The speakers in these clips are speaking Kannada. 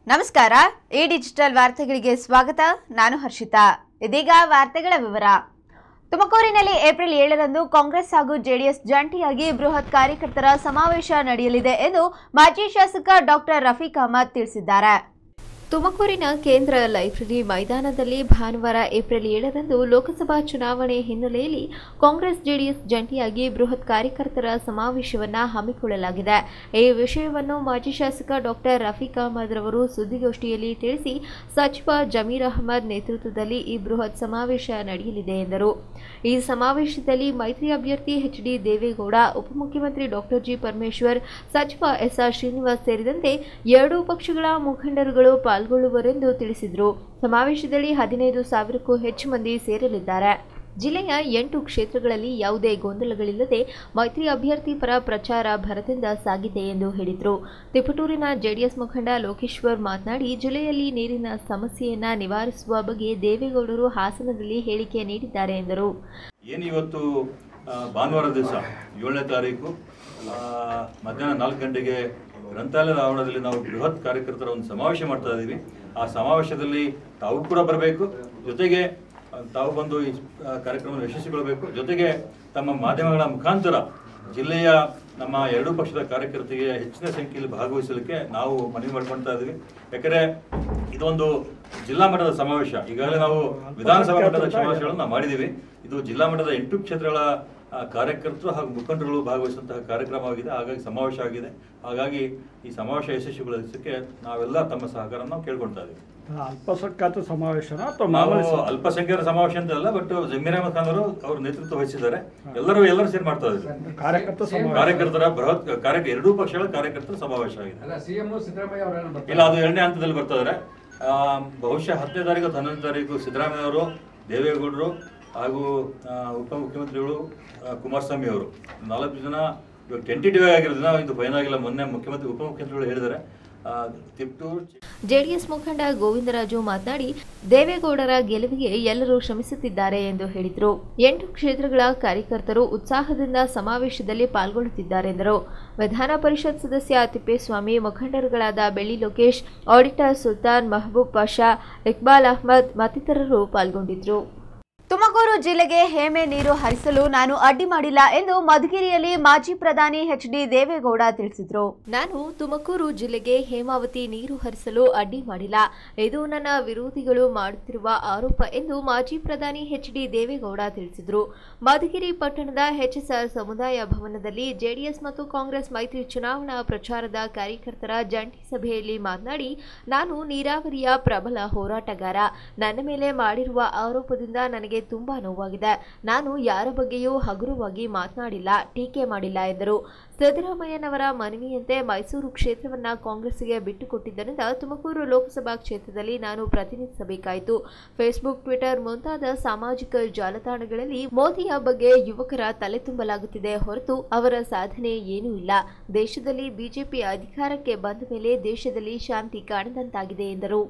ನಮಸ್ಕಾರ ಈ ಡಿಜಿಟಲ್ ವಾರ್ತೆಗಳಿಗೆ ಸ್ವಾಗತ ನಾನು ಹರ್ಷಿತಾ ಇದೀಗ ವಾರ್ತೆಗಳ ವಿವರ ತುಮಕೂರಿನಲ್ಲಿ ಏಪ್ರಿಲ್ ಏಳರಂದು ಕಾಂಗ್ರೆಸ್ ಹಾಗೂ ಜೆಡಿಎಸ್ ಜಂಟಿಯಾಗಿ ಬೃಹತ್ ಕಾರ್ಯಕರ್ತರ ಸಮಾವೇಶ ನಡೆಯಲಿದೆ ಎಂದು ಮಾಜಿ ಶಾಸಕ ಡಾಕ್ಟರ್ ರಫೀಕ್ ಅಹಮದ್ ತಿಳಿಸಿದ್ದಾರೆ ತುಮಕೂರಿನ ಕೇಂದ್ರ ಲೈಬ್ರರಿ ಮೈದಾನದಲ್ಲಿ ಭಾನುವಾರ ಏಪ್ರಿಲ್ ಏಳರಂದು ಲೋಕಸಭಾ ಚುನಾವಣೆ ಹಿನ್ನೆಲೆಯಲ್ಲಿ ಕಾಂಗ್ರೆಸ್ ಜೆಡಿಎಸ್ ಜಂಟಿಯಾಗಿ ಬೃಹತ್ ಕಾರ್ಯಕರ್ತರ ಸಮಾವೇಶವನ್ನು ಹಮ್ಮಿಕೊಳ್ಳಲಾಗಿದೆ ಈ ವಿಷಯವನ್ನು ಮಾಜಿ ಶಾಸಕ ಡಾಕ್ಟರ್ ರಫೀಕ್ ಅಹಮದ್ ರವರು ಸುದ್ದಿಗೋಷ್ಠಿಯಲ್ಲಿ ತಿಳಿಸಿ ಸಚಿವ ಜಮೀರ್ ಅಹಮದ್ ನೇತೃತ್ವದಲ್ಲಿ ಈ ಬೃಹತ್ ಸಮಾವೇಶ ನಡೆಯಲಿದೆ ಎಂದರು ಈ ಸಮಾವೇಶದಲ್ಲಿ ಮೈತ್ರಿ ಅಭ್ಯರ್ಥಿ ಎಚ್ ಡಿ ದೇವೇಗೌಡ ಉಪಮುಖ್ಯಮಂತ್ರಿ ಡಾಕ್ಟರ್ ಜಿ ಪರಮೇಶ್ವರ್ ಸಚಿವ ಎಸ್ಆರ್ ಶ್ರೀನಿವಾಸ್ ಸೇರಿದಂತೆ ಎರಡೂ ಪಕ್ಷಗಳ ಮುಖಂಡರುಗಳು ಪಾಲ್ಗೊಳ್ಳುವರೆಂದು ತಿಳಿಸಿದರು ಸಮಾವೇಶದಲ್ಲಿ ಹದಿನೈದು ಸಾವಿರಕ್ಕೂ ಹೆಚ್ಚು ಮಂದಿ ಸೇರಲಿದ್ದಾರೆ ಜಿಲ್ಲೆಯ ಎಂಟು ಕ್ಷೇತ್ರಗಳಲ್ಲಿ ಯಾವುದೇ ಗೊಂದಲಗಳಿಲ್ಲದೆ ಮೈತ್ರಿ ಅಭ್ಯರ್ಥಿ ಪರ ಪ್ರಚಾರ ಭರದಿಂದ ಸಾಗಿದೆ ಎಂದು ಹೇಳಿದರು ತಿಪಟೂರಿನ ಜೆಡಿಎಸ್ ಮುಖಂಡ ಲೋಕೇಶ್ವರ್ ಮಾತನಾಡಿ ಜಿಲ್ಲೆಯಲ್ಲಿ ನೀರಿನ ಸಮಸ್ಯೆಯನ್ನ ನಿವಾರಿಸುವ ಬಗ್ಗೆ ದೇವೇಗೌಡರು ಹಾಸನದಲ್ಲಿ ಹೇಳಿಕೆ ನೀಡಿದ್ದಾರೆ ಎಂದರು ಏನು ಇವತ್ತು ಆ, ಭಾನುವಾರ ದಿವಸ ಏಳನೇ ತಾರೀಕು ಆ, ಮಧ್ಯಾಹ್ನ ನಾಲ್ಕು ಗಂಟೆಗೆ ಗ್ರಂಥಾಲಯದ ಆವರಣದಲ್ಲಿ ನಾವು ಬೃಹತ್ ಕಾರ್ಯಕರ್ತರ ಒಂದು ಸಮಾವೇಶ ಮಾಡ್ತಾ ಇದ್ದೀವಿ ಆ ಸಮಾವೇಶದಲ್ಲಿ ತಾವು ಕೂಡ ಬರಬೇಕು ಜೊತೆಗೆ ಆ, ತಾವು ಬಂದು ಈ ಆ, ಕಾರ್ಯಕ್ರಮವನ್ನು ಯಶಸ್ವಿಗೊಳ್ಳಬೇಕು ಜೊತೆಗೆ ತಮ್ಮ ಮಾಧ್ಯಮಗಳ ಮುಖಾಂತರ ಜಿಲ್ಲೆಯ ನಮ್ಮ ಎರಡೂ ಪಕ್ಷದ ಕಾರ್ಯಕರ್ತರಿಗೆ ಹೆಚ್ಚಿನ ಸಂಖ್ಯೆಯಲ್ಲಿ ಭಾಗವಹಿಸಲಿಕ್ಕೆ ನಾವು ಮನವಿ ಮಾಡ್ಕೊಳ್ತಾ ಇದ್ದೀವಿ ಯಾಕಂದ್ರೆ ಇದೊಂದು ಜಿಲ್ಲಾ ಮಟ್ಟದ ಸಮಾವೇಶ ಈಗಾಗಲೇ ನಾವು ವಿಧಾನಸಭಾ ಮಟ್ಟದ ಸಮಾವೇಶಗಳನ್ನು ನಾವು ಮಾಡಿದ್ದೀವಿ ಇದು ಜಿಲ್ಲಾ ಮಟ್ಟದ ಎಂಟು ಕ್ಷೇತ್ರಗಳ ಆ, ಕಾರ್ಯಕರ್ತರು ಹಾಗೂ ಮುಖಂಡರುಗಳು ಭಾಗವಹಿಸುವಂತಹ ಕಾರ್ಯಕ್ರಮವಾಗಿದೆ ಹಾಗಾಗಿ ಸಮಾವೇಶ ಆಗಿದೆ ಹಾಗಾಗಿ ಈ ಸಮಾವೇಶ ಯಶಸ್ವಿಗೊಳಿಸಲಿಕ್ಕೆ ನಾವೆಲ್ಲ ತಮ್ಮ ಸಹಕಾರ ನಾವು ಕೇಳ್ಕೊಳ್ತಾ ಇದ್ದೀವಿ ಅಲ್ಪಸಂಖ್ಯಾತ ಸಮಾವೇಶನ ಅಥವಾ ನಾವು ಮಾಮೂಲಿ ಸ- ಅಲ್ಪಸಂಖ್ಯಾತರ ಸಮಾವೇಶ ಅಂತ ಅಲ್ಲ ಬಟ್ ಜಮೀರ್ ಅಹಮದ್ ಖಾನ್ ಅವರು ಅವರು ನೇತೃತ್ವ ವಹಿಸಿದ್ದಾರೆ ಎಲ್ಲರೂ ಎಲ್ಲರೂ ಸೇರಿ ಮಾಡ್ತಾ ಇದ್ದೀವಿ ಕಾರ್ಯಕರ್ತ ಸಮಾವೇಶ ಕಾರ್ಯಕರ್ತರ ಬೃಹತ್ ಕಾರ್ಯ ಎರಡೂ ಪಕ್ಷಗಳ ಕಾರ್ಯಕರ್ತರ ಸಮಾವೇಶ ಆಗಿದೆ ಅಲ್ಲ ಸಿಎಂ ಸಿದ್ದರಾಮಯ್ಯ ಅವರೇನು ಬರ್ತಾರೆ ಇಲ್ಲ ಅದು ಎರಡನೇ ಹಂತದಲ್ಲಿ ಬರ್ತಾ ಇದಾರೆ ಆ, ಬಹುಶಃ ಹತ್ತನೇ ತಾರೀಕು ಅಥವಾ ಹನ್ನೊಂದನೇ ತಾರೀಕು ಸಿದ್ದರಾಮಯ್ಯ ಅವರು ದೇವೇಗೌಡರು ಹಾಗೂ ಆ, ಉಪಮುಖ್ಯಮಂತ್ರಿಗಳು ಆ, ಕುಮಾರಸ್ವಾಮಿ ಅವರು ನಾಲ್ಕು ಜನ ಇವಾಗ ಟೆಂಟೇಟಿವ್ ಆಗಿರೋದನ್ನ ಇದು ಫೈನ್ ಆಗಿಲ್ಲ ಮೊನ್ನೆ ಮುಖ್ಯಮಂತ್ರಿ ಉಪಮುಖ್ಯಮಂತ್ರಿಗಳು ಹೇಳಿದ್ದಾರೆ ಆ, ತಿಪ್ಟೂರು ಜೆಡಿಎಸ್ ಮುಖಂಡ ಗೋವಿಂದರಾಜು ಮಾತನಾಡಿ ದೇವೇಗೌಡರ ಗೆಲುವಿಗೆ ಎಲ್ಲರೂ ಶ್ರಮಿಸುತ್ತಿದ್ದಾರೆ ಎಂದು ಹೇಳಿದರು ಎಂಟು ಕ್ಷೇತ್ರಗಳ ಕಾರ್ಯಕರ್ತರು ಉತ್ಸಾಹದಿಂದ ಸಮಾವೇಶದಲ್ಲಿ ಪಾಲ್ಗೊಳ್ಳುತ್ತಿದ್ದಾರೆ ಎಂದರು ವಿಧಾನ ಪರಿಷತ್ ಸದಸ್ಯ ತಿಪ್ಪೇಸ್ವಾಮಿ ಮುಖಂಡರುಗಳಾದ ಬೆಳ್ಳಿ ಲೋಕೇಶ್ ಆಡಿಟರ್ ಸುಲ್ತಾನ್ ಮಹಬೂಬ್ ಪಾಷಾ ಇಕ್ಬಾಲ್ ಅಹ್ಮದ್ ಮತ್ತಿತರರು ಪಾಲ್ಗೊಂಡಿದ್ದರು ತುಮಕೂರು ಜಿಲ್ಲೆಗೆ ಹೇಮೆ ನೀರು ಹರಿಸಲು ನಾನು ಅಡ್ಡಿ ಮಾಡಿಲ್ಲ ಎಂದು ಮಧುಗಿರಿಯಲ್ಲಿ ಮಾಜಿ ಪ್ರಧಾನಿ ಎಚ್ ಡಿ ದೇವೇಗೌಡ ತಿಳಿಸಿದರು ನಾನು ತುಮಕೂರು ಜಿಲ್ಲೆಗೆ ಹೇಮಾವತಿ ನೀರು ಹರಿಸಲು ಅಡ್ಡಿ ಮಾಡಿಲ್ಲ ಇದು ನನ್ನ ವಿರೋಧಿಗಳು ಮಾಡುತ್ತಿರುವ ಆರೋಪ ಎಂದು ಮಾಜಿ ಪ್ರಧಾನಿ ಎಚ್ ಡಿ ದೇವೇಗೌಡ ತಿಳಿಸಿದರು ಮಧುಗಿರಿ ಪಟ್ಟಣದ ಎಚ್ಎಸ್ಆರ್ ಸಮುದಾಯ ಭವನದಲ್ಲಿ ಜೆಡಿಎಸ್ ಮತ್ತು ಕಾಂಗ್ರೆಸ್ ಮೈತ್ರಿ ಚುನಾವಣಾ ಪ್ರಚಾರದ ಕಾರ್ಯಕರ್ತರ ಜಂಟಿ ಸಭೆಯಲ್ಲಿ ಮಾತನಾಡಿ ನಾನು ನೀರಾವರಿಯ ಪ್ರಬಲ ಹೋರಾಟಗಾರ ನನ್ನ ಮೇಲೆ ಮಾಡಿರುವ ಆರೋಪದಿಂದ ನನಗೆ ತುಂಬಾ ನೋವಾಗಿದೆ ನಾನು ಯಾರ ಬಗ್ಗೆಯೂ ಹಗುರವಾಗಿ ಮಾತನಾಡಿಲ್ಲ ಟೀಕೆ ಮಾಡಿಲ್ಲ ಎಂದರು ಸಿದ್ದರಾಮಯ್ಯನವರ ಮನವಿಯಂತೆ ಮೈಸೂರು ಕ್ಷೇತ್ರವನ್ನ ಕಾಂಗ್ರೆಸ್ಗೆ ಬಿಟ್ಟುಕೊಟ್ಟಿದ್ದರಿಂದ ತುಮಕೂರು ಲೋಕಸಭಾ ಕ್ಷೇತ್ರದಲ್ಲಿ ನಾನು ಪ್ರತಿನಿಧಿಸಬೇಕಾಯಿತು ಫೇಸ್ಬುಕ್ ಟ್ವಿಟರ್ ಮುಂತಾದ ಸಾಮಾಜಿಕ ಜಾಲತಾಣಗಳಲ್ಲಿ ಮೋದಿಯ ಬಗ್ಗೆ ಯುವಕರ ತಲೆ ತುಂಬಲಾಗುತ್ತಿದೆ ಹೊರತು ಅವರ ಸಾಧನೆ ಏನೂ ಇಲ್ಲ ದೇಶದಲ್ಲಿ ಬಿಜೆಪಿ ಅಧಿಕಾರಕ್ಕೆ ಬಂದ ಮೇಲೆ ದೇಶದಲ್ಲಿ ಶಾಂತಿ ಕಾಣದಂತಾಗಿದೆ ಎಂದರು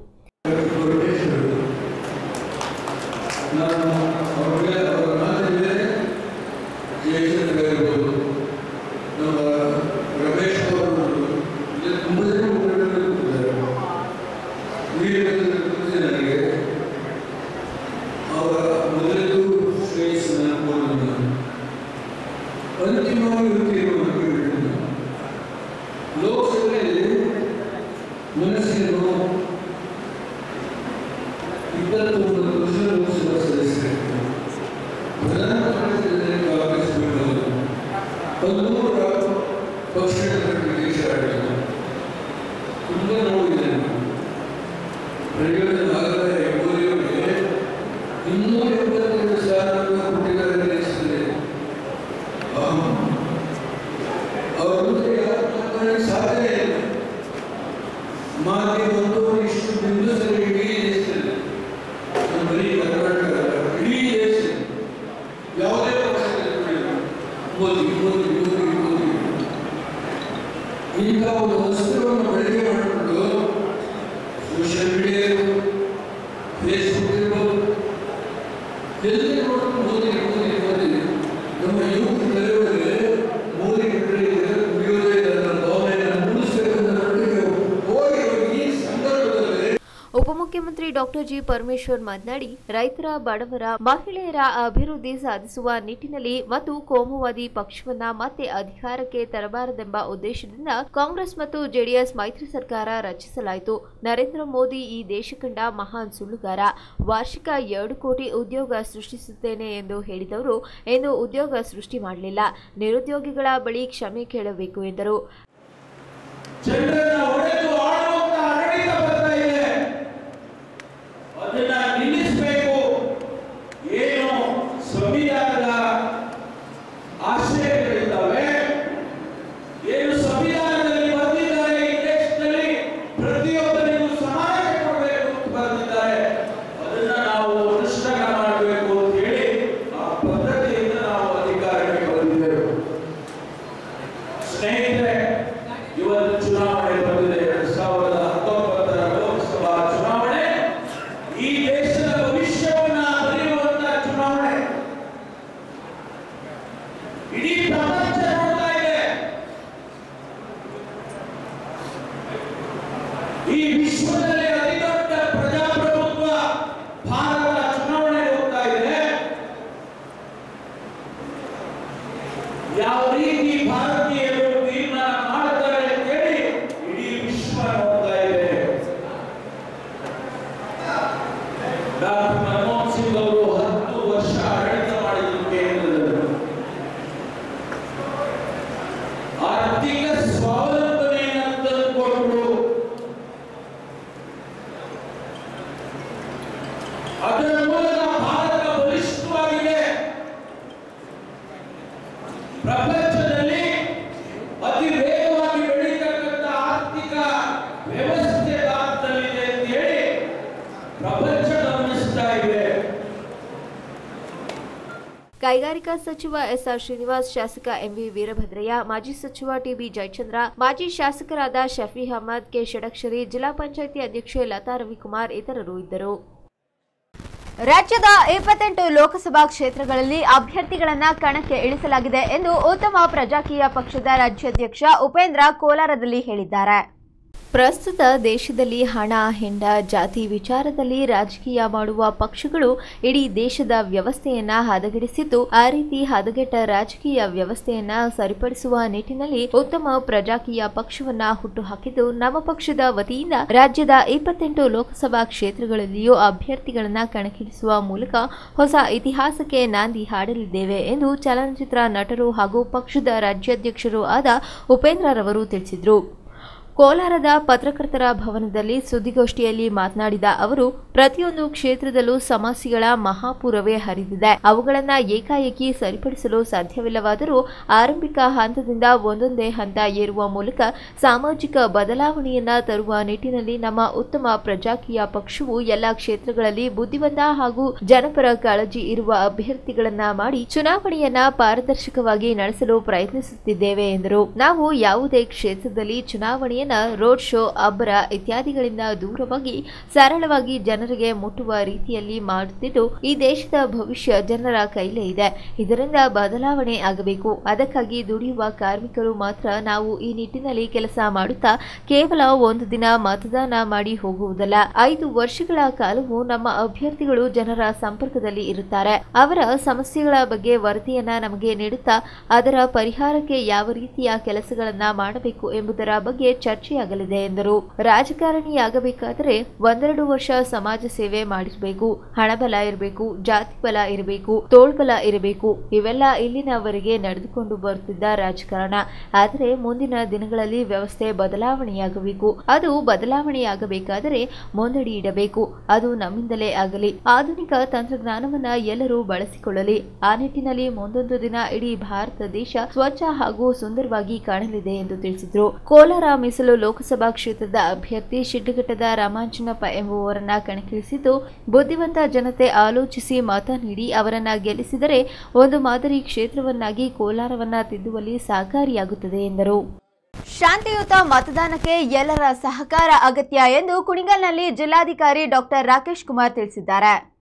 ನಾನು ಅವ್ರಿಗೆ ಅವರ ಮಾತಿಗೆ ಜಯಚಂದ್ರಗಿರ್ಬೋದು ನಮ್ಮ ರಮೇಶ್ ಅವರು ಇಲ್ಲಿ ತುಂಬ ಜನ ಮುಖಂಡರು ಕೂತಿದ್ದಾರೆ. ವೀರಭದ್ರ ಕೃತಿ ನನಗೆ ಅವರ ಮೊದಲದು ಶ್ರೇಯಸ್ ನೆನಪುಗಳನ್ನು ಅಂತಿಮವಾಗಿ ತೀರ್ಮಾನಕ್ಕೆ ಬಿಟ್ಟಿದ್ದು ಲೋಕಸಭೆಯಲ್ಲಿ ಮನಸ್ಸಿನ ಇಪ್ಪತ್ತೊಂಬತ್ತು ವರ್ಷ ಲೋಕಸಭಾ ಸದಸ್ಯರು ಪ್ರಧಾನಮಂತ್ರಿ ಕಾಂಗ್ರೆಸ್ ಬಿಟ್ಟವರು ಹದಿಮೂರ ಪಕ್ಷಗಳ ದೇಶ ಆಡಳಿತ ತುಂಬ ನೋಡಿದ್ದೇನೆ ಪ್ರಯೋಜನ ಆಗದ ಮೋದಿಯವರಿಗೆ ಇನ್ನೂರ ಎಪ್ಪತ್ತೈದು ಸಾವಿರ ಕೊಟ್ಟಿದ್ದಾರೆ ದೇಶದಲ್ಲಿ ಅವರು ಸಾಧನೆ ಇಲ್ಲ ಮಾಗೆ ಒಂದು ಇಷ್ಟು ಬಿಂದುಸರಿ ಇಡೀ ದೇಶದಲ್ಲಿ ನಮ್ಮ ಬರೀ ಕರ್ನಾಟಕ ಅಲ್ಲ, ಇಡೀ ದೇಶದಲ್ಲಿ ಯಾವುದೇ ಪಕ್ಷದಲ್ಲಿ ಮೋದಿ ಮೋದಿ ಮೋದಿ ಮೋದಿ ಇಂಥ ಒಂದು ವಸ್ತುವನ್ನು ಬಳಕೆ ಮಾಡಿಕೊಂಡು ಸೋಷಿಯಲ್ ಮೀಡಿಯಾ ಇರ್ಬೋದು ಫೇಸ್ಬುಕ್ ಇರ್ಬೋದು ಎಲ್ಲಿ ನೋಡಿದ್ರು ಮೋದಿ ಮೋದಿ ಮೋದಿ ನಮ್ಮ ಯುವಕ ಕೆಲವರಿಗೆ ಮೋದಿ ಬಿಟ್ಟರೆ ಕುಡಿಯೋದೇ ಇಲ್ಲ ಅನ್ನೋ ಭಾವನೆಯನ್ನು ಮೂಡಿಸಬೇಕಂತ ಮಟ್ಟಿಗೆ ಹೋಗಿ ಈ ಸಂದರ್ಭದಲ್ಲಿ ಉಪಮುಖ್ಯಮಂತ್ರಿ ಡಾಕ್ಟರ್ ಜಿ ಪರಮೇಶ್ವರ್ ಮಾತನಾಡಿ ರೈತರ ಬಡವರ ಮಹಿಳೆಯರ ಅಭಿವೃದ್ಧಿ ಸಾಧಿಸುವ ನಿಟ್ಟಿನಲ್ಲಿ ಮತ್ತು ಕೋಮುವಾದಿ ಪಕ್ಷವನ್ನ ಮತ್ತೆ ಅಧಿಕಾರಕ್ಕೆ ತರಬಾರದೆಂಬ ಉದ್ದೇಶದಿಂದ ಕಾಂಗ್ರೆಸ್ ಮತ್ತು ಜೆಡಿಎಸ್ ಮೈತ್ರಿ ಸರ್ಕಾರ ರಚಿಸಲಾಯಿತು ನರೇಂದ್ರ ಮೋದಿ ಈ ದೇಶ ಕಂಡ ಮಹಾನ್ ಸುಳ್ಳುಗಾರ ವಾರ್ಷಿಕ ಎರಡು ಕೋಟಿ ಉದ್ಯೋಗ ಸೃಷ್ಟಿಸುತ್ತೇನೆ ಎಂದು ಹೇಳಿದವರು ಎಂದು ಉದ್ಯೋಗ ಸೃಷ್ಟಿ ಮಾಡಲಿಲ್ಲ ನಿರುದ್ಯೋಗಿಗಳ ಬಳಿ ಕ್ಷಮೆ ಕೇಳಬೇಕು ಎಂದರು ಜನರನ್ನ ಹೊಡೆದು ಆಳುವಂತ ಆಡಳಿತ ಬರ್ತಾ ಇದೆ ಅದನ್ನ ನಿಲ್ಲಿಸಬೇಕು ಏನು ಸಂವಿಧಾನದ ಆಶಯಗಳಿದ್ದಾವೆ ಏನು ಸಂವಿಧಾನದಲ್ಲಿ ಬರೆದಿದ್ದಾರೆ ಈ ದೇಶದಲ್ಲಿ ಪ್ರತಿಯೊಬ್ಬರಿಗೂ ಸಮಾನ ಕೊಡಬೇಕು ಅಂತ ಬರೆದಿದ್ದಾರೆ ಅದನ್ನ ನಾವು ಅನುಷ್ಠಾನ ಮಾಡಬೇಕು ಅಂತ ಹೇಳಿ ಆ ಪದ್ಧತಿಯಿಂದ ನಾವು ಅಧಿಕಾರಕ್ಕೆ ಬಂದಿದ್ದೇವೆ ಸ್ನೇಹಿತರೆ ಇವತ್ತು ಚುನಾವಣೆ ಬಂದಿದೆ ಎರಡ್ ಸಾವಿರದ ಹತ್ತೊಂಬತ್ತರ ಲೋಕಸಭಾ ಚುನಾವಣೆ ಈ ದೇಶದ ಭವಿಷ್ಯವನ್ನ ಬರೆಯುವಂತ ಚುನಾವಣೆ ಇಡೀ ಪ್ರಪಂಚ ನೋಡ್ತಾ ಇದೆ ಈ ವಿಶ್ವದಲ್ಲಿ ಅತಿ ದೊಡ್ಡ ಪ್ರಜಾಪ್ರಭುತ್ವ ಭಾರತದ ಚುನಾವಣೆ ಹೋಗ್ತಾ ಇದೆ ಯಾವ ರೀತಿ ಭಾರತೀಯರು ತೀರ್ಮಾನ ಮಾಡ್ತಾರೆ ಅಂತೇಳಿ ಇಡೀ ವಿಶ್ವ ನೋಡ್ತಾ ಇದೆ ಡಾಕ್ಟರ್ ಮನಮೋಹನ್ ಸಿಂಗ್ ಅವರು ಹತ್ತು ವರ್ಷ ಆಡಳಿತ ಮಾಡಿದ್ರು ಕೇಂದ್ರದಲ್ಲಿ ಆರ್ಥಿಕ ಸ್ವಾವಲಂಬನೆಯನ್ನು ತಂದುಕೊಟ್ರು ಅದರ ಮೂಲಕ ಭಾರತ ಬಲಿಷ್ಠವಾಗಿದೆ ಪ್ರಪಂಚದಲ್ಲಿ ಅತಿ ವೇಗವಾಗಿ ಬೆಳೀತಕ್ಕಂಥ ಆರ್ಥಿಕ ವ್ಯವಸ್ಥೆ ಭಾರತದಲ್ಲಿದೆ ಅಂತ ಹೇಳಿ ಪ್ರಪಂಚ ಗಮನಿಸ್ತಾ ಇದೆ ಕೈಗಾರಿಕಾ ಸಚಿವ ಎಸ್ಆರ್ ಶ್ರೀನಿವಾಸ್ ಶಾಸಕ ಎಂವಿ ವೀರಭದ್ರಯ್ಯ ಮಾಜಿ ಸಚಿವ ಟಿಬಿ ಜಯಚಂದ್ರ ಮಾಜಿ ಶಾಸಕರಾದ ಶಫಿ ಅಹಮದ್ ಕೆ ಷಡಕ್ಷರಿ ಜಿಲ್ಲಾ ಪಂಚಾಯಿತಿ ಅಧ್ಯಕ್ಷೆ ಲತಾ ರವಿಕುಮಾರ್ ಇತರರು ಇದ್ದರು ರಾಜ್ಯದ ಇಪ್ಪತ್ತೆಂಟು ಲೋಕಸಭಾ ಕ್ಷೇತ್ರಗಳಲ್ಲಿ ಅಭ್ಯರ್ಥಿಗಳನ್ನ ಕಣಕ್ಕೆ ಇಳಿಸಲಾಗಿದೆ ಎಂದು ಉತ್ತಮ ಪ್ರಜಾಕೀಯ ಪಕ್ಷದ ರಾಜ್ಯಾಧ್ಯಕ್ಷ ಉಪೇಂದ್ರ ಕೋಲಾರದಲ್ಲಿ ಹೇಳಿದ್ದಾರೆ ಪ್ರಸ್ತುತ ದೇಶದಲ್ಲಿ ಹಣ ಹೆಂಡ ಜಾತಿ ವಿಚಾರದಲ್ಲಿ ರಾಜಕೀಯ ಮಾಡುವ ಪಕ್ಷಗಳು ಇಡೀ ದೇಶದ ವ್ಯವಸ್ಥೆಯನ್ನ ಹದಗೆಡಿಸಿದ್ದು ಆ ರೀತಿ ಹದಗೆಟ್ಟ ರಾಜಕೀಯ ವ್ಯವಸ್ಥೆಯನ್ನ ಸರಿಪಡಿಸುವ ನಿಟ್ಟಿನಲ್ಲಿ ಉತ್ತಮ ಪ್ರಜಾಕೀಯ ಪಕ್ಷವನ್ನ ಹುಟ್ಟುಹಾಕಿದ್ದು ನಮ್ಮ ಪಕ್ಷದ ವತಿಯಿಂದ ರಾಜ್ಯದ ಇಪ್ಪತ್ತೆಂಟು ಲೋಕಸಭಾ ಕ್ಷೇತ್ರಗಳಲ್ಲಿಯೂ ಅಭ್ಯರ್ಥಿಗಳನ್ನ ಕಣಕ್ಕಿಳಿಸುವ ಮೂಲಕ ಹೊಸ ಇತಿಹಾಸಕ್ಕೆ ನಾಂದಿ ಹಾಡಲಿದ್ದೇವೆ ಎಂದು ಚಲನಚಿತ್ರ ನಟರು ಹಾಗೂ ಪಕ್ಷದ ರಾಜ್ಯಾಧ್ಯಕ್ಷರೂ ಆದ ಉಪೇಂದ್ರರವರು ತಿಳಿಸಿದರು ಕೋಲಾರದ ಪತ್ರಕರ್ತರ ಭವನದಲ್ಲಿ ಸುದ್ದಿಗೋಷ್ಠಿಯಲ್ಲಿ ಮಾತನಾಡಿದ ಅವರು ಪ್ರತಿಯೊಂದು ಕ್ಷೇತ್ರದಲ್ಲೂ ಸಮಸ್ಯೆಗಳ ಮಹಾಪೂರವೇ ಹರಿದಿದೆ ಅವುಗಳನ್ನು ಏಕಾಏಕಿ ಸರಿಪಡಿಸಲು ಸಾಧ್ಯವಿಲ್ಲವಾದರೂ ಆರಂಭಿಕ ಹಂತದಿಂದ ಒಂದೊಂದೇ ಹಂತ ಏರುವ ಮೂಲಕ ಸಾಮಾಜಿಕ ಬದಲಾವಣೆಯನ್ನ ತರುವ ನಿಟ್ಟಿನಲ್ಲಿ ನಮ್ಮ ಉತ್ತಮ ಪ್ರಜಾಕೀಯ ಪಕ್ಷವು ಎಲ್ಲ ಕ್ಷೇತ್ರಗಳಲ್ಲಿ ಬುದ್ಧಿವಂತ ಹಾಗೂ ಜನಪರ ಕಾಳಜಿ ಇರುವ ಅಭ್ಯರ್ಥಿಗಳನ್ನ ಮಾಡಿ ಚುನಾವಣೆಯನ್ನ ಪಾರದರ್ಶಕವಾಗಿ ನಡೆಸಲು ಪ್ರಯತ್ನಿಸುತ್ತಿದ್ದೇವೆ ಎಂದರು ನಾವು ಯಾವುದೇ ಕ್ಷೇತ್ರದಲ್ಲಿ ಚುನಾವಣೆಯನ್ನ ರೋಡ್ ಶೋ ಅಬ್ಬರ ಇತ್ಯಾದಿಗಳಿಂದ ದೂರವಾಗಿ ಸರಳವಾಗಿ ಜನರಿಗೆ ಮುಟ್ಟುವ ರೀತಿಯಲ್ಲಿ ಮಾಡುತ್ತಿದ್ದು ಈ ದೇಶದ ಭವಿಷ್ಯ ಜನರ ಕೈಲೇ ಇದೆ ಇದರಿಂದ ಬದಲಾವಣೆ ಆಗಬೇಕು ಅದಕ್ಕಾಗಿ ದುಡಿಯುವ ಕಾರ್ಮಿಕರು ಮಾತ್ರ ನಾವು ಈ ನಿಟ್ಟಿನಲ್ಲಿ ಕೆಲಸ ಮಾಡುತ್ತಾ ಕೇವಲ ಒಂದು ದಿನ ಮತದಾನ ಮಾಡಿ ಹೋಗುವುದಲ್ಲ ಐದು ವರ್ಷಗಳ ಕಾಲವು ನಮ್ಮ ಅಭ್ಯರ್ಥಿಗಳು ಜನರ ಸಂಪರ್ಕದಲ್ಲಿ ಇರುತ್ತಾರೆ ಅವರ ಸಮಸ್ಯೆಗಳ ಬಗ್ಗೆ ವರದಿಯನ್ನ ನಮಗೆ ನೀಡುತ್ತಾ ಅದರ ಪರಿಹಾರಕ್ಕೆ ಯಾವ ರೀತಿಯ ಕೆಲಸಗಳನ್ನ ಮಾಡಬೇಕು ಎಂಬುದರ ಬಗ್ಗೆ ಚರ್ಚೆಯಾಗಲಿದೆ ಎಂದರು ರಾಜಕಾರಣಿಯಾಗಬೇಕಾದರೆ ಒಂದೆರಡು ವರ್ಷ ಸಮಾಜ ಸೇವೆ ಮಾಡಿರಬೇಕು ಹಣಬಲ ಇರಬೇಕು ಜಾತಿ ಬಲ ಇರಬೇಕು ತೋಳ್ಬಲ ಇರಬೇಕು ಇವೆಲ್ಲ ಇಲ್ಲಿನವರೆಗೆ ನಡೆದುಕೊಂಡು ಬರುತ್ತಿದ್ದ ರಾಜಕಾರಣ ಆದರೆ ಮುಂದಿನ ದಿನಗಳಲ್ಲಿ ವ್ಯವಸ್ಥೆ ಬದಲಾವಣೆಯಾಗಬೇಕು ಅದು ಬದಲಾವಣೆಯಾಗಬೇಕಾದರೆ ಮುಂದಡಿ ಇಡಬೇಕು ಅದು ನಮ್ಮಿಂದಲೇ ಆಗಲಿ ಆಧುನಿಕ ತಂತ್ರಜ್ಞಾನವನ್ನ ಎಲ್ಲರೂ ಬಳಸಿಕೊಳ್ಳಲಿ ಆ ನಿಟ್ಟಿನಲ್ಲಿ ಮುಂದೊಂದು ದಿನ ಇಡೀ ಭಾರತ ದೇಶ ಸ್ವಚ್ಛ ಹಾಗೂ ಸುಂದರವಾಗಿ ಕಾಣಲಿದೆ ಎಂದು ತಿಳಿಸಿದರು ಕೋಲಾರ ಮೀಸಲು ಲೋಕಸಭಾ ಕ್ಷೇತ್ರದ ಅಭ್ಯರ್ಥಿ ಶಿಡ್ಡಘಟ್ಟದ ರಾಮಾಂಜನಪ್ಪ ಎಂಬುವರನ್ನ ಕಣಕ್ಕಿಳಿಸಿದ್ದು ಬುದ್ಧಿವಂತ ಜನತೆ ಆಲೋಚಿಸಿ ಮತ ನೀಡಿ ಅವರನ್ನ ಗೆಲ್ಲಿಸಿದರೆ ಒಂದು ಮಾದರಿ ಕ್ಷೇತ್ರವನ್ನಾಗಿ ಕೋಲಾರವನ್ನ ತಿದ್ದುವಲ್ಲಿ ಸಹಕಾರಿಯಾಗುತ್ತದೆ ಎಂದರು ಶಾಂತಿಯುತ ಮತದಾನಕ್ಕೆ ಎಲ್ಲರ ಸಹಕಾರ ಅಗತ್ಯ ಎಂದು ಕುಣಿಗಲ್ನಲ್ಲಿ ಜಿಲ್ಲಾಧಿಕಾರಿ ಡಾಕ್ಟರ್ ರಾಕೇಶ್ ಕುಮಾರ್ ತಿಳಿಸಿದ್ದಾರೆ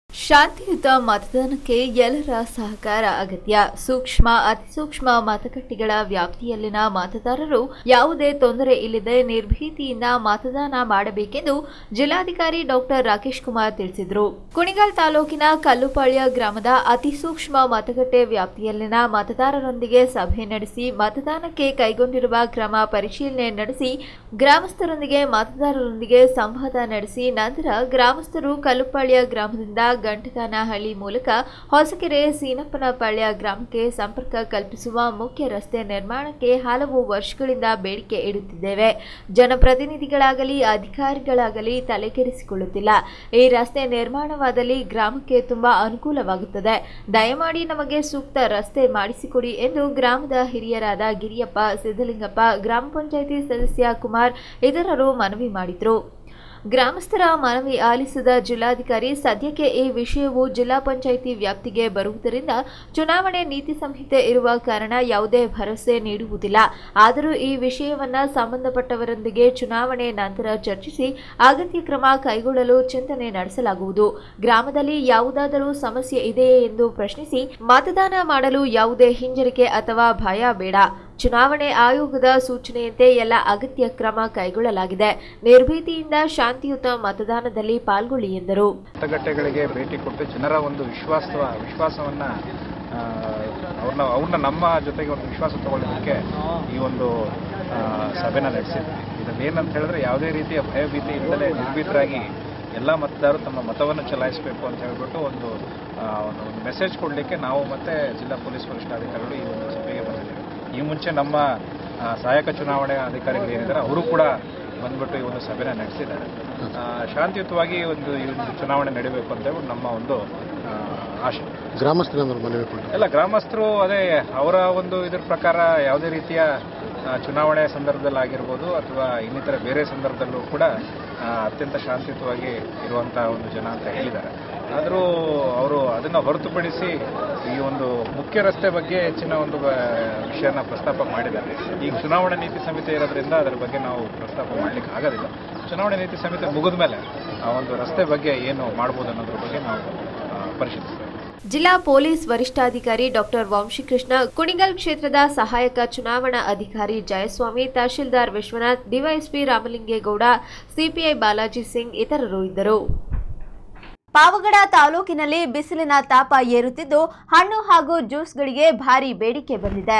ಶಾಂತಿಯುತ ಮತದಾನಕ್ಕೆ ಎಲ್ಲರ ಸಹಕಾರ ಅಗತ್ಯ ಸೂಕ್ಷ್ಮ ಅತಿಸೂಕ್ಷ್ಮ ಮತಗಟ್ಟೆಗಳ ವ್ಯಾಪ್ತಿಯಲ್ಲಿನ ಮತದಾರರು ಯಾವುದೇ ತೊಂದರೆ ಇಲ್ಲದೆ ನಿರ್ಭೀತಿಯಿಂದ ಮತದಾನ ಮಾಡಬೇಕೆಂದು ಜಿಲ್ಲಾಧಿಕಾರಿ ಡಾಕ್ಟರ್ ರಾಕೇಶ್ ಕುಮಾರ್ ತಿಳಿಸಿದರು ಕುಣಿಗಲ್ ತಾಲೂಕಿನ ಕಲ್ಲುಪಾಳ್ಯ ಗ್ರಾಮದ ಅತಿಸೂಕ್ಷ್ಮ ಮತಗಟ್ಟೆ ವ್ಯಾಪ್ತಿಯಲ್ಲಿನ ಮತದಾರರೊಂದಿಗೆ ಸಭೆ ನಡೆಸಿ ಮತದಾನಕ್ಕೆ ಕೈಗೊಂಡಿರುವ ಕ್ರಮ ಪರಿಶೀಲನೆ ನಡೆಸಿ ಗ್ರಾಮಸ್ಥರೊಂದಿಗೆ ಮತದಾರರೊಂದಿಗೆ ಸಂವಾದ ನಡೆಸಿ ನಂತರ ಗ್ರಾಮಸ್ಥರು ಕಲ್ಲುಪಾಳ್ಯ ಗ್ರಾಮದಿಂದ ಗಂಟಗಾನಹಳ್ಳಿ ಮೂಲಕ ಹೊಸಕೆರೆ ಸೀನಪ್ಪನಪಾಳ್ಯ ಗ್ರಾಮಕ್ಕೆ ಸಂಪರ್ಕ ಕಲ್ಪಿಸುವ ಮುಖ್ಯ ರಸ್ತೆ ನಿರ್ಮಾಣಕ್ಕೆ ಹಲವು ವರ್ಷಗಳಿಂದ ಬೇಡಿಕೆ ಇಡುತ್ತಿದ್ದೇವೆ ಜನಪ್ರತಿನಿಧಿಗಳಾಗಲಿ ಅಧಿಕಾರಿಗಳಾಗಲಿ ತಲೆಕೆಡಿಸಿಕೊಳ್ಳುತ್ತಿಲ್ಲ ಈ ರಸ್ತೆ ನಿರ್ಮಾಣವಾದಲ್ಲಿ ಗ್ರಾಮಕ್ಕೆ ತುಂಬಾ ಅನುಕೂಲವಾಗುತ್ತದೆ ದಯಮಾಡಿ ನಮಗೆ ಸೂಕ್ತ ರಸ್ತೆ ಮಾಡಿಸಿಕೊಡಿ ಎಂದು ಗ್ರಾಮದ ಹಿರಿಯರಾದ ಗಿರಿಯಪ್ಪ ಸಿದ್ದಲಿಂಗಪ್ಪ ಗ್ರಾಮ ಪಂಚಾಯಿತಿ ಸದಸ್ಯ ಕುಮಾರ್ ಇತರರು ಮನವಿ ಮಾಡಿದರು ಗ್ರಾಮಸ್ಥರ ಮನವಿ ಆಲಿಸಿದ ಜಿಲ್ಲಾಧಿಕಾರಿ ಸದ್ಯಕ್ಕೆ ಈ ವಿಷಯವು ಜಿಲ್ಲಾ ಪಂಚಾಯಿತಿ ವ್ಯಾಪ್ತಿಗೆ ಬರುವುದರಿಂದ ಚುನಾವಣೆ ನೀತಿ ಸಂಹಿತೆ ಇರುವ ಕಾರಣ ಯಾವುದೇ ಭರವಸೆ ನೀಡುವುದಿಲ್ಲ ಆದರೂ ಈ ವಿಷಯವನ್ನ ಸಂಬಂಧಪಟ್ಟವರೊಂದಿಗೆ ಚುನಾವಣೆ ನಂತರ ಚರ್ಚಿಸಿ ಅಗತ್ಯ ಕ್ರಮ ಕೈಗೊಳ್ಳಲು ಚಿಂತನೆ ನಡೆಸಲಾಗುವುದು ಗ್ರಾಮದಲ್ಲಿ ಯಾವುದಾದರೂ ಸಮಸ್ಯೆ ಇದೆಯೇ ಎಂದು ಪ್ರಶ್ನಿಸಿ ಮತದಾನ ಮಾಡಲು ಯಾವುದೇ ಹಿಂಜರಿಕೆ ಅಥವಾ ಭಯ ಬೇಡ ಚುನಾವಣೆ ಆಯೋಗದ ಸೂಚನೆಯಂತೆ ಎಲ್ಲ ಅಗತ್ಯ ಕ್ರಮ ಕೈಗೊಳ್ಳಲಾಗಿದೆ ನಿರ್ಭೀತಿಯಿಂದ ಶಾಂತಿಯುತ ಮತದಾನದಲ್ಲಿ ಪಾಲ್ಗೊಳ್ಳಿ ಎಂದರು ಮತಗಟ್ಟೆಗಳಿಗೆ ಭೇಟಿ ಕೊಟ್ಟು ಜನರ ಒಂದು ವಿಶ್ವಾಸ ವಿಶ್ವಾಸವನ್ನ ಆ, ಅವ್ರನ್ನ ಅವ್ರನ್ನ ನಮ್ಮ ಜೊತೆಗೆ ಒಂದು ವಿಶ್ವಾಸ ತಗೊಳ್ಳೋದಕ್ಕೆ ಈ ಒಂದು ಆ, ಸಭೆನ ನಡೆಸಿದ್ವಿ ಇದರಲ್ಲಿ ಏನಂತ ಹೇಳಿದ್ರೆ ಯಾವುದೇ ರೀತಿಯ ಭಯಭೀತಿ ಇಲ್ಲದೆ ನಿರ್ಭೀತರಾಗಿ ಎಲ್ಲ ಮತದಾರರು ತಮ್ಮ ಮತವನ್ನು ಚಲಾಯಿಸಬೇಕು ಅಂತ ಹೇಳ್ಬಿಟ್ಟು ಒಂದು ಆ, ಒಂದು ಒಂದು ಮೆಸೇಜ್ ಕೊಡಲಿಕ್ಕೆ ನಾವು ಮತ್ತೆ ಜಿಲ್ಲಾ ಪೊಲೀಸ್ ವರಿಷ್ಠಾಧಿಕಾರಿಗಳು ಈ ಒಂದು ಸಭೆಗೆ ಬಂದಿದ್ದೇವೆ ಈ ಮುಂಚೆ ನಮ್ಮ ಆ, ಸಹಾಯಕ ಚುನಾವಣೆ ಅಧಿಕಾರಿಗಳು ಏನಿದ್ದಾರೆ ಅವರು ಕೂಡ ಬಂದ್ಬಿಟ್ಟು ಈ ಒಂದು ಸಭೆನ ನಡೆಸಿದ್ದಾರೆ ಆ, ಶಾಂತಿಯುತವಾಗಿ ಒಂದು ಈ ಒಂದು ಚುನಾವಣೆ ನಡೀಬೇಕು ಅಂತ ಹೇಳ್ಬಿಟ್ಟು ನಮ್ಮ ಒಂದು ಆ, ಆಶೆ ಗ್ರಾಮಸ್ಥರಿಂದ ಮನವಿ ಕೊಟ್ಟು ಎಲ್ಲ ಗ್ರಾಮಸ್ಥರು ಅದೇ ಅವರ ಒಂದು ಇದ್ರ ಪ್ರಕಾರ ಯಾವುದೇ ರೀತಿಯ ಆ, ಚುನಾವಣೆ ಸಂದರ್ಭದಲ್ಲಿ ಆಗಿರ್ಬೋದು ಅಥವಾ ಇನ್ನಿತರ ಬೇರೆ ಸಂದರ್ಭದಲ್ಲೂ ಕೂಡ ಆ, ಅತ್ಯಂತ ಶಾಂತಿಯುತವಾಗಿ ಇರುವಂತಹ ಒಂದು ಜನ ಅಂತ ಹೇಳಿದ್ದಾರೆ ಆದರೂ ಅವರು ಅದನ್ನು ಹೊರತುಪಡಿಸಿ ಈ ಒಂದು ಮುಖ್ಯ ರಸ್ತೆ ಬಗ್ಗೆ ಹೆಚ್ಚಿನ ಒಂದು ಬ- ವಿಷಯನ ಪ್ರಸ್ತಾಪ ಮಾಡಿದ್ದಾರೆ ಈಗ ಚುನಾವಣಾ ನೀತಿ ಸಮಿತಿ ಇರೋದ್ರಿಂದ ಅದರ ಬಗ್ಗೆ ನಾವು ಪ್ರಸ್ತಾಪ ಮಾಡಲಿಕ್ಕೆ ಆಗೋದಿಲ್ಲ ಚುನಾವಣಾ ನೀತಿ ಸಮಿತಿ ಮುಗಿದ ಮೇಲೆ ಆ ಒಂದು ರಸ್ತೆ ಬಗ್ಗೆ ಏನು ಮಾಡ್ಬೋದು ಅನ್ನೋದ್ರ ಬಗ್ಗೆ ನಾವು ಆ, ಪರಿಶೀಲಿಸ್ತೇವೆ ಜಿಲ್ಲಾ ಪೊಲೀಸ್ ವರಿಷ್ಠಾಧಿಕಾರಿ ಡಾಕ್ಟರ್ ವಂಶಿಕೃಷ್ಣ ಕುಣಿಗಲ್ ಕ್ಷೇತ್ರದ ಸಹಾಯಕ ಚುನಾವಣಾ ಅಧಿಕಾರಿ ಜಯಸ್ವಾಮಿ ತಹಶೀಲ್ದಾರ್ ವಿಶ್ವನಾಥ್ ಡಿವೈಎಸ್ಪಿ ರಾಮಲಿಂಗೇಗೌಡ ಸಿಪಿಐ ಬಾಲಾಜಿ ಸಿಂಗ್ ಇತರರು ಇದ್ದರು ಪಾವಗಡ ತಾಲೂಕಿನಲ್ಲಿ ಬಿಸಿಲಿನ ತಾಪ ಏರುತ್ತಿದ್ದು ಹಣ್ಣು ಹಾಗೂ ಜ್ಯೂಸ್ಗಳಿಗೆ ಭಾರಿ ಬೇಡಿಕೆ ಬಂದಿದೆ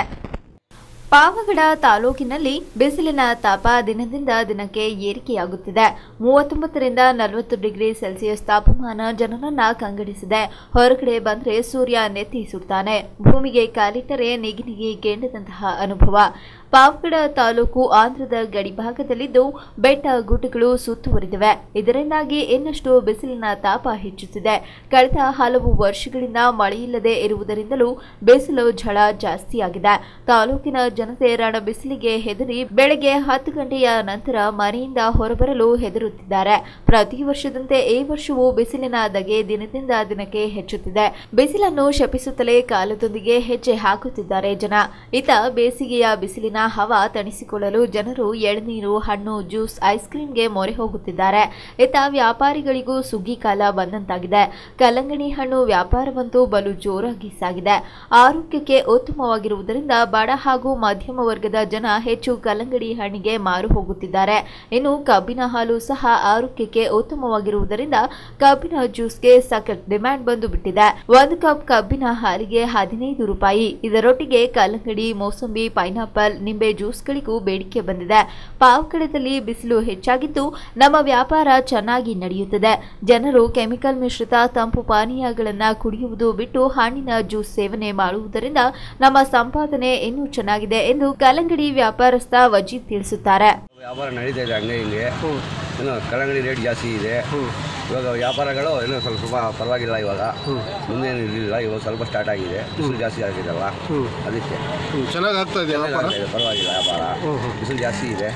ಪಾವಗಡ ತಾಲೂಕಿನಲ್ಲಿ ಬಿಸಿಲಿನ ತಾಪ ದಿನದಿಂದ ದಿನಕ್ಕೆ ಏರಿಕೆಯಾಗುತ್ತಿದೆ ಮೂವತ್ತೊಂಬತ್ತರಿಂದ ನಲವತ್ತು ಡಿಗ್ರಿ ಸೆಲ್ಸಿಯಸ್ ತಾಪಮಾನ ಜನರನ್ನ ಕಂಗಡಿಸಿದೆ ಹೊರಗಡೆ ಬಂದ್ರೆ ಸೂರ್ಯ ನೆತ್ತಿ ಸುಡ್ತಾನೆ ಭೂಮಿಗೆ ಕಾಲಿಟ್ಟರೆ ನಿಗಿನಿಗಿ ಕೇಂದ್ರದಂತಹ ಅನುಭವ ಪಾವಗಡ ತಾಲೂಕು ಆಂಧ್ರದ ಗಡಿಭಾಗದಲ್ಲಿದ್ದು ಬೆಟ್ಟ ಗುಡ್ಡಗಳು ಸುತ್ತುವರಿದಿವೆ ಇದರಿಂದಾಗಿ ಇನ್ನಷ್ಟು ಬಿಸಿಲಿನ ತಾಪ ಹೆಚ್ಚುತ್ತಿದೆ ಕಳೆದ ಹಲವು ವರ್ಷಗಳಿಂದ ಮಳೆಯಿಲ್ಲದೆ ಇರುವುದರಿಂದಲೂ ಬಿಸಿಲು ಝಳ ಜಾಸ್ತಿಯಾಗಿದೆ ತಾಲೂಕಿನ ಜನತೆ ರಣ ಬಿಸಿಲಿಗೆ ಹೆದರಿ ಬೆಳಗ್ಗೆ ಹತ್ತು ಗಂಟೆಯ ನಂತರ ಮನೆಯಿಂದ ಹೊರಬರಲು ಹೆದರುತ್ತಿದ್ದಾರೆ ಪ್ರತಿ ವರ್ಷದಂತೆ ಈ ವರ್ಷವೂ ಬಿಸಿಲಿನ ದಗೆ ದಿನದಿಂದ ದಿನಕ್ಕೆ ಹೆಚ್ಚುತ್ತಿದೆ ಬಿಸಿಲನ್ನು ಶಪಿಸುತ್ತಲೇ ಕಾಲದೊಂದಿಗೆ ಹೆಜ್ಜೆ ಹಾಕುತ್ತಿದ್ದಾರೆ ಜನ ಇತ ಬೇಸಿಗೆಯ ಬಿಸಿಲಿನ ಹವಾ ತಣಿಸಿಕೊಳ್ಳಲು ಜನರು ಎಳನೀರು ಹಣ್ಣು ಜ್ಯೂಸ್ ಐಸ್ ಕ್ರೀಂಗೆ ಮೊರೆ ಹೋಗುತ್ತಿದ್ದಾರೆ ಇತ ವ್ಯಾಪಾರಿಗಳಿಗೂ ಸುಗ್ಗಿ ಕಾಲ ಬಂದಂತಾಗಿದೆ ಕಲ್ಲಂಗಡಿ ಹಣ್ಣು ವ್ಯಾಪಾರವಂತೂ ಬಲು ಜೋರಾಗಿ ಸಾಗಿದೆ ಆರೋಗ್ಯಕ್ಕೆ ಉತ್ತಮವಾಗಿರುವುದರಿಂದ ಬಡ ಹಾಗೂ ಮಧ್ಯಮ ವರ್ಗದ ಜನ ಹೆಚ್ಚು ಕಲ್ಲಂಗಡಿ ಹಣ್ಣಿಗೆ ಮಾರು ಹೋಗುತ್ತಿದ್ದಾರೆ ಇನ್ನು ಕಬ್ಬಿನ ಹಾಲು ಸಹ ಆರೋಗ್ಯಕ್ಕೆ ಉತ್ತಮವಾಗಿರುವುದರಿಂದ ಕಬ್ಬಿನ ಜ್ಯೂಸ್ಗೆ ಸಖತ್ ಡಿಮ್ಯಾಂಡ್ ಬಂದು ಬಿಟ್ಟಿದೆ ಒಂದು ಕಪ್ ಕಬ್ಬಿನ ಹಾಲಿಗೆ ಹದಿನೈದು ರೂಪಾಯಿ ಇದರೊಟ್ಟಿಗೆ ಕಲ್ಲಂಗಡಿ ಮೋಸಂಬಿ ಪೈನಾಪಲ್ ನಿಂಬೆ ಜ್ಯೂಸ್ಗಳಿಗೂ ಬೇಡಿಕೆ ಬಂದಿದೆ ಪಾವಗಡದಲ್ಲಿ ಬಿಸಿಲು ಹೆಚ್ಚಾಗಿದ್ದು ನಮ್ಮ ವ್ಯಾಪಾರ ಚೆನ್ನಾಗಿ ನಡೆಯುತ್ತದೆ ಜನರು ಕೆಮಿಕಲ್ ಮಿಶ್ರಿತ ತಂಪು ಪಾನೀಯಗಳನ್ನ ಕುಡಿಯುವುದು ಬಿಟ್ಟು ಹಣ್ಣಿನ ಜ್ಯೂಸ್ ಸೇವನೆ ಮಾಡುವುದರಿಂದ ನಮ್ಮ ಸಂಪಾದನೆ ಇನ್ನೂ ಚೆನ್ನಾಗಿದೆ ಎಂದು ಕಲ್ಲಂಗಡಿ ವ್ಯಾಪಾರಸ್ಥ ವಜೀದ್ ತಿಳಿಸುತ್ತಾರೆ ವ್ಯಾಪಾರ ನಡೀತಾ ಇದೆ ಹಂಗೆ ಹಿಂಗೆ ಏನು ಕಲ್ಲಂಗಡಿ ರೇಟ್ ಜಾಸ್ತಿ ಇದೆ ಇವಾಗ ವ್ಯಾಪಾರಗಳು ಏನೋ ಸ್ವಲ್ಪ ಸ್ವಲ್ಪ ಪರವಾಗಿಲ್ಲ ಇವಾಗ ಮುಂದೇನು ಇರಲಿಲ್ಲ ಇವಾಗ ಸ್ವಲ್ಪ ಸ್ಟಾರ್ಟ್ ಆಗಿದೆ ಬಿಸಿಲು ಜಾಸ್ತಿ ಆಗಿದೆಲ್ಲ ಅದಕ್ಕೆ ಚೆನ್ನಾಗಿ ಆಗ್ತಾ ಇದೆಯಾ ವ್ಯಾಪಾರ ಆಗ್ತಾ ಇದೆ, ಪರವಾಗಿಲ್ಲ ವ್ಯಾಪಾರ ಬಿಸಿಲು ಜಾಸ್ತಿ ಇದೆ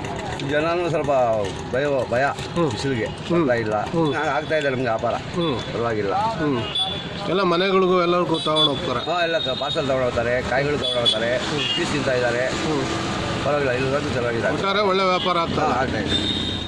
ಜನನೂ ಸ್ವಲ್ಪ ಭಯ ಭಯ ಬಿಸಿಲಿಗೆ ಬರ್ತಾ ಇಲ್ಲ ಹಂಗ್ ಆಗ್ತಾ ಇದೆ ನಮ್ಗೆ ವ್ಯಾಪಾರ ಪರವಾಗಿಲ್ಲ ಎಲ್ಲ ಮನೆಗಳಿಗೂ ಎಲ್ಲರಿಗೂ ತಗೊಂಡು ಹೋಗ್ತಾರೆ ಹಾಂ ಎಲ್ಲ ಪಾರ್ಸಲ್ ತಗೊಂಡೋಗ್ತಾರೆ ಕಾಯಿಗಳು ತಗೊಂಡೋಗ್ತಾರೆ ಪೀಸ್ ತಿಂತಾ ಇದ್ದಾರೆ ಪರವಾಗಿಲ್ಲ ಇಲ್ಲಿ ಚೆನ್ನಾಗಿದೆ ಒಟ್ಟಾರೆ ಒಳ್ಳೆ ವ್ಯಾಪಾರ ಆಗ್ತಾ ಹಾಂ ಇದೆ ಆಗ್ತಾ ಇದೆ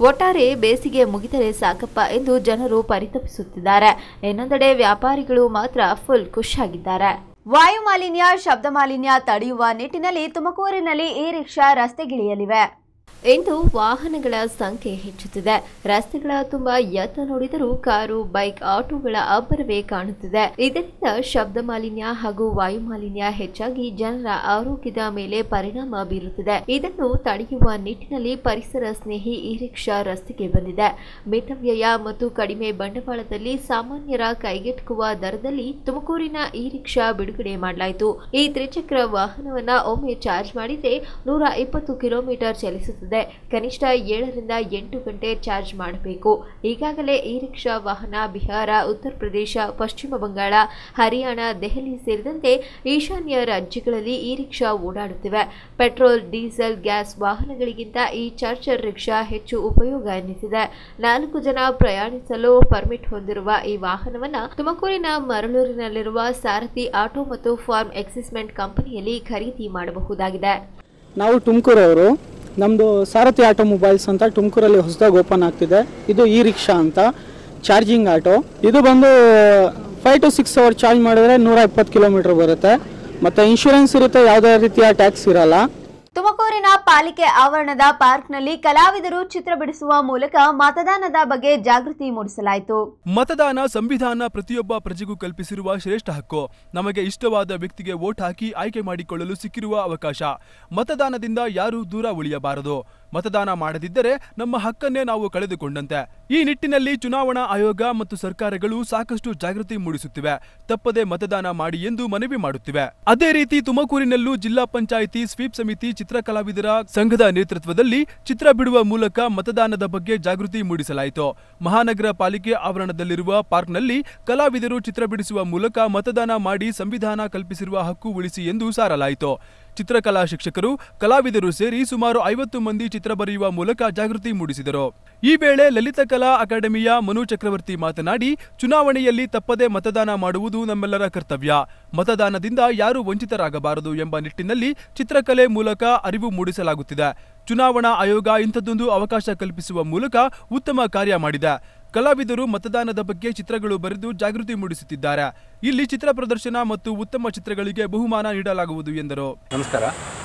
ಒಟ್ಟಾರೆ ಬೇಸಿಗೆ ಮುಗಿದರೆ ಸಾಕಪ್ಪ ಎಂದು ಜನರು ಪರಿತಪಿಸುತ್ತಿದ್ದಾರೆ ಇನ್ನೊಂದೆಡೆ ವ್ಯಾಪಾರಿಗಳು ಮಾತ್ರ ಫುಲ್ ಖುಷ್ ಆಗಿದ್ದಾರೆ ವಾಯು ಮಾಲಿನ್ಯ ಶಬ್ದ ಮಾಲಿನ್ಯ ತಡೆಯುವ ನಿಟ್ಟಿನಲ್ಲಿ ತುಮಕೂರಿನಲ್ಲಿ ಈ ರಿಕ್ಷಾ ರಸ್ತೆಗಿಳಿಯಲಿವೆ ಇಂದು ವಾಹನಗಳ ಸಂಖ್ಯೆ ಹೆಚ್ಚುತ್ತಿದೆ ರಸ್ತೆಗಳ ತುಂಬಾ ಎತ್ತ ನೋಡಿದರೂ ಕಾರು ಬೈಕ್ ಆಟೋಗಳ ಅಬ್ಬರವೇ ಕಾಣುತ್ತಿದೆ ಇದರಿಂದ ಶಬ್ದ ಮಾಲಿನ್ಯ ಹಾಗೂ ವಾಯು ಮಾಲಿನ್ಯ ಹೆಚ್ಚಾಗಿ ಜನರ ಆರೋಗ್ಯದ ಮೇಲೆ ಪರಿಣಾಮ ಬೀರುತ್ತಿದೆ ಇದನ್ನು ತಡೆಯುವ ನಿಟ್ಟಿನಲ್ಲಿ ಪರಿಸರ ಸ್ನೇಹಿ ಈ ರಿಕ್ಷಾ ರಸ್ತೆಗೆ ಬಂದಿದೆ ಮಿತವ್ಯಯ ಮತ್ತು ಕಡಿಮೆ ಬಂಡವಾಳದಲ್ಲಿ ಸಾಮಾನ್ಯರ ಕೈಗೆಟುಕುವ ದರದಲ್ಲಿ ತುಮಕೂರಿನ ಈ ರಿಕ್ಷಾ ಬಿಡುಗಡೆ ಮಾಡಲಾಯಿತು ಈ ತ್ರಿಚಕ್ರ ವಾಹನವನ್ನ ಒಮ್ಮೆ ಚಾರ್ಜ್ ಮಾಡಿದ್ರೆ ನೂರ ಇಪ್ಪತ್ತು ಕಿಲೋಮೀಟರ್ ಚಲಿಸುತ್ತದೆ ಕನಿಷ್ಠ ಏಳರಿಂದ ಎಂಟು ಗಂಟೆ ಚಾರ್ಜ್ ಮಾಡಬೇಕು ಈಗಾಗಲೇ ಈ ರಿಕ್ಷಾ ವಾಹನ ಬಿಹಾರ ಉತ್ತರ ಪ್ರದೇಶ ಪಶ್ಚಿಮ ಬಂಗಾಳ ಹರಿಯಾಣ ದೆಹಲಿ ಸೇರಿದಂತೆ ಈಶಾನ್ಯ ರಾಜ್ಯಗಳಲ್ಲಿ ಈ ರಿಕ್ಷಾ ಓಡಾಡುತ್ತಿವೆ ಪೆಟ್ರೋಲ್ ಡೀಸೆಲ್ ಗ್ಯಾಸ್ ವಾಹನಗಳಿಗಿಂತ ಈ ಚಾರ್ಜರ್ ರಿಕ್ಷಾ ಹೆಚ್ಚು ಉಪಯೋಗ ಎನ್ನಿಸಿದೆ ನಾಲ್ಕು ಜನ ಪ್ರಯಾಣಿಸಲು ಪರ್ಮಿಟ್ ಹೊಂದಿರುವ ಈ ವಾಹನವನ್ನ ತುಮಕೂರಿನ ಮರಳೂರಿನಲ್ಲಿರುವ ಸಾರಥಿ ಆಟೋ ಮತ್ತು ಫಾರ್ಮ್ ಎಕ್ಸಿಸ್ಮೆಂಟ್ ಕಂಪನಿಯಲ್ಲಿ ಖರೀದಿ ಮಾಡಬಹುದಾಗಿದೆ ನಾವು ತುಮಕೂರವರು ನಮ್ಮದು ಸಾರಥಿ ಆಟೋ ಮೊಬೈಲ್ಸ್ ಅಂತ ತುಮಕೂರಲ್ಲಿ ಹೊಸದಾಗಿ ಓಪನ್ ಆಗ್ತಿದೆ ಇದು ಇ ರಿಕ್ಷಾ ಅಂತ ಚಾರ್ಜಿಂಗ್ ಆಟೋ ಇದು ಬಂದು five to six hour charge ಮಾಡಿದ್ರೆ ನೂರ ಇಪ್ಪತ್ತು ಕಿಲೋಮೀಟರ್ ಬರುತ್ತೆ ಮತ್ತು ಇನ್ಶೂರೆನ್ಸ್ ಇರುತ್ತೆ ಯಾವುದೇ ರೀತಿಯ ಟ್ಯಾಕ್ಸ್ ಇರಲ್ಲ ತುಮಕೂರಿನ ಪಾಲಿಕೆ ಆವರಣದ ಪಾರ್ಕ್ನಲ್ಲಿ ಕಲಾವಿದರು ಚಿತ್ರ ಬಿಡಿಸುವ ಮೂಲಕ ಮತದಾನದ ಬಗ್ಗೆ ಜಾಗೃತಿ ಮೂಡಿಸಲಾಯಿತು ಮತದಾನ ಸಂವಿಧಾನ ಪ್ರತಿಯೊಬ್ಬ ಪ್ರಜೆಗೂ ಕಲ್ಪಿಸಿರುವ ಶ್ರೇಷ್ಠ ಹಕ್ಕು ನಮಗೆ ಇಷ್ಟವಾದ ವ್ಯಕ್ತಿಗೆ ವೋಟ್ ಹಾಕಿ ಆಯ್ಕೆ ಮಾಡಿಕೊಳ್ಳಲು ಸಿಕ್ಕಿರುವ ಅವಕಾಶ ಮತದಾನದಿಂದ ಯಾರೂ ದೂರ ಉಳಿಯಬಾರದು ಮತದಾನ ಮಾಡದಿದ್ದರೆ ನಮ್ಮ ಹಕ್ಕನ್ನೇ ನಾವು ಕಳೆದುಕೊಂಡಂತೆ ಈ ನಿಟ್ಟಿನಲ್ಲಿ ಚುನಾವಣಾ ಆಯೋಗ ಮತ್ತು ಸರ್ಕಾರಗಳು ಸಾಕಷ್ಟು ಜಾಗೃತಿ ಮೂಡಿಸುತ್ತಿವೆ ತಪ್ಪದೆ ಮತದಾನ ಮಾಡಿ ಎಂದು ಮನವಿ ಮಾಡುತ್ತಿವೆ ಅದೇ ರೀತಿ ತುಮಕೂರಿನಲ್ಲೂ ಜಿಲ್ಲಾ ಪಂಚಾಯಿತಿ ಸ್ವೀಪ್ ಸಮಿತಿ ಚಿತ್ರಕಲಾವಿದರ ಸಂಘದ ನೇತೃತ್ವದಲ್ಲಿ ಚಿತ್ರ ಬಿಡುವ ಮೂಲಕ ಮತದಾನದ ಬಗ್ಗೆ ಜಾಗೃತಿ ಮೂಡಿಸಲಾಯಿತು ಮಹಾನಗರ ಪಾಲಿಕೆ ಆವರಣದಲ್ಲಿರುವ ಪಾರ್ಕ್ನಲ್ಲಿ ಕಲಾವಿದರು ಚಿತ್ರ ಬಿಡಿಸುವ ಮೂಲಕ ಮತದಾನ ಮಾಡಿ ಸಂವಿಧಾನ ಕಲ್ಪಿಸಿರುವ ಹಕ್ಕು ಉಳಿಸಿ ಎಂದು ಸಾರಲಾಯಿತು ಚಿತ್ರಕಲಾ ಶಿಕ್ಷಕರು ಕಲಾವಿದರು ಸೇರಿ ಸುಮಾರು ಐವತ್ತು ಮಂದಿ ಚಿತ್ರ ಬರೆಯುವ ಮೂಲಕ ಜಾಗೃತಿ ಮೂಡಿಸಿದರು ಈ ವೇಳೆ ಲಲಿತ ಕಲಾ ಅಕಾಡೆಮಿಯ ಮನು ಚಕ್ರವರ್ತಿ ಮಾತನಾಡಿ ಚುನಾವಣೆಯಲ್ಲಿ ತಪ್ಪದೆ ಮತದಾನ ಮಾಡುವುದು ನಮ್ಮೆಲ್ಲರ ಕರ್ತವ್ಯ ಮತದಾನದಿಂದ ಯಾರೂ ವಂಚಿತರಾಗಬಾರದು ಎಂಬ ನಿಟ್ಟಿನಲ್ಲಿ ಚಿತ್ರಕಲೆ ಮೂಲಕ ಅರಿವು ಮೂಡಿಸಲಾಗುತ್ತಿದೆ ಚುನಾವಣಾ ಆಯೋಗ ಇಂಥದ್ದೊಂದು ಅವಕಾಶ ಕಲ್ಪಿಸುವ ಮೂಲಕ ಉತ್ತಮ ಕಾರ್ಯ ಮಾಡಿದೆ ಕಲಾವಿದರು ಮತದಾನದ ಬಗ್ಗೆ ಚಿತ್ರಗಳು ಬರೆದು ಜಾಗೃತಿ ಮೂಡಿಸುತ್ತಿದ್ದಾರೆ ಇಲ್ಲಿ ಚಿತ್ರ ಪ್ರದರ್ಶನ ಮತ್ತು ಉತ್ತಮ ಚಿತ್ರಗಳಿಗೆ ಬಹುಮಾನ ನೀಡಲಾಗುವುದು ಎಂದರು ನಮಸ್ಕಾರ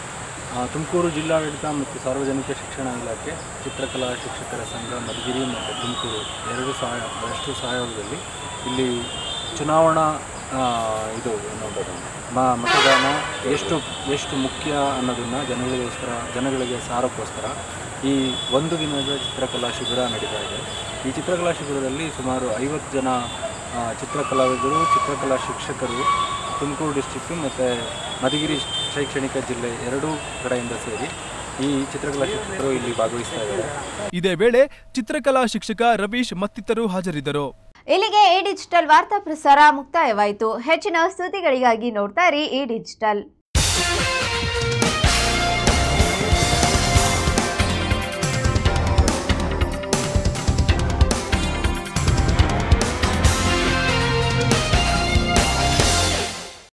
ಆ, ತುಮಕೂರು ಜಿಲ್ಲಾಡಳಿತ ಮತ್ತು ಸಾರ್ವಜನಿಕ ಶಿಕ್ಷಣ ಇಲಾಖೆ ಚಿತ್ರಕಲಾ ಶಿಕ್ಷಕರ ಸಂಘ ಮಧುಗಿರಿ ಮತ್ತು ತುಮಕೂರು ಎರಡು ಸಹಾಯ ಎಷ್ಟು ಸಹಯೋಗದಲ್ಲಿ ಇಲ್ಲಿ ಚುನಾವಣಾ ಆ, ಇದು ಏನೋದು ಮ ಮತದಾನ ಎಷ್ಟು ಎಷ್ಟು ಮುಖ್ಯ ಅನ್ನೋದನ್ನು ಜನಗಳಿಗೋಸ್ಕರ ಜನಗಳಿಗೆ ಸಾರೋಕ್ಕೋಸ್ಕರ ಈ ಒಂದು ದಿನದ ಚಿತ್ರಕಲಾ ಶಿಬಿರ ನಡೀತಾ ಇದೆ ಈ ಚಿತ್ರಕಲಾ ಶಿಬಿರದಲ್ಲಿ ಸುಮಾರು ಐವತ್ತು ಜನ ಆ, ಚಿತ್ರಕಲಾವಿದರು ಚಿತ್ರಕಲಾ ಶಿಕ್ಷಕರು ತುಮಕೂರು ಡಿಸ್ಟಿಕ್ಕು ಮತ್ತು ಮಧುಗಿರಿ ಶೈಕ್ಷಣಿಕ ಜಿಲ್ಲೆ ಎರಡೂ ಕಡೆಯಿಂದ ಸೇರಿ ಈ ಚಿತ್ರಕಲಾ ಶಿಕ್ಷಕರು ಇಲ್ಲಿ ಭಾಗವಹಿಸ್ತಾ ಇದ್ದಾರೆ ಇದೇ ವೇಳೆ ಚಿತ್ರಕಲಾ ಶಿಕ್ಷಕ ರವೀಶ್ ಮತ್ತಿತರರು ಹಾಜರಿದ್ದರು ಇಲ್ಲಿಗೆ ಈ ಡಿಜಿಟಲ್ ವಾರ್ತಾ ಪ್ರಸಾರ ಮುಕ್ತಾಯವಾಯಿತು ಹೆಚ್ಚಿನ ಸುದ್ದಿಗಳಿಗಾಗಿ ನೋಡ್ತಾ ಇರಿ ಈ ಡಿಜಿಟಲ್